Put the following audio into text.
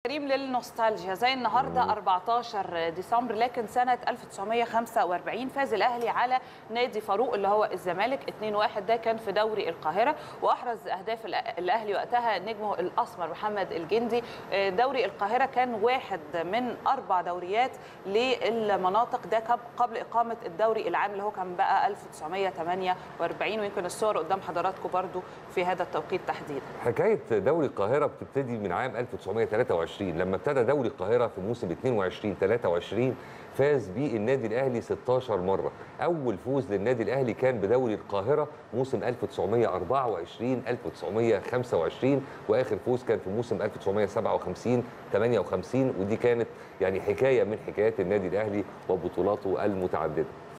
كريم للنوستالجيا زي النهارده 14 ديسمبر لكن سنه 1945 فاز الاهلي على نادي فاروق اللي هو الزمالك 2-1 ده كان في دوري القاهره واحرز اهداف الأ- الاهلي وقتها نجمه الاسمر محمد الجندي آه، دوري القاهره كان واحد من اربع دوريات للمناطق ده كب- قبل اقامه الدوري العام اللي هو كان بقى 1948 ويمكن الصور قدام حضراتكم برضو في هذا التوقيت تحديدا حكايه دوري القاهره بتبتدي من عام 1923 لما ابتدى دوري القاهره في موسم 22 23 فاز بيه النادي الاهلي 16 مره اول فوز للنادي الاهلي كان بدوري القاهره موسم 1924 1925 واخر فوز كان في موسم 1957 58 ودي كانت يعني حكايه من حكايات النادي الاهلي وبطولاته المتعدده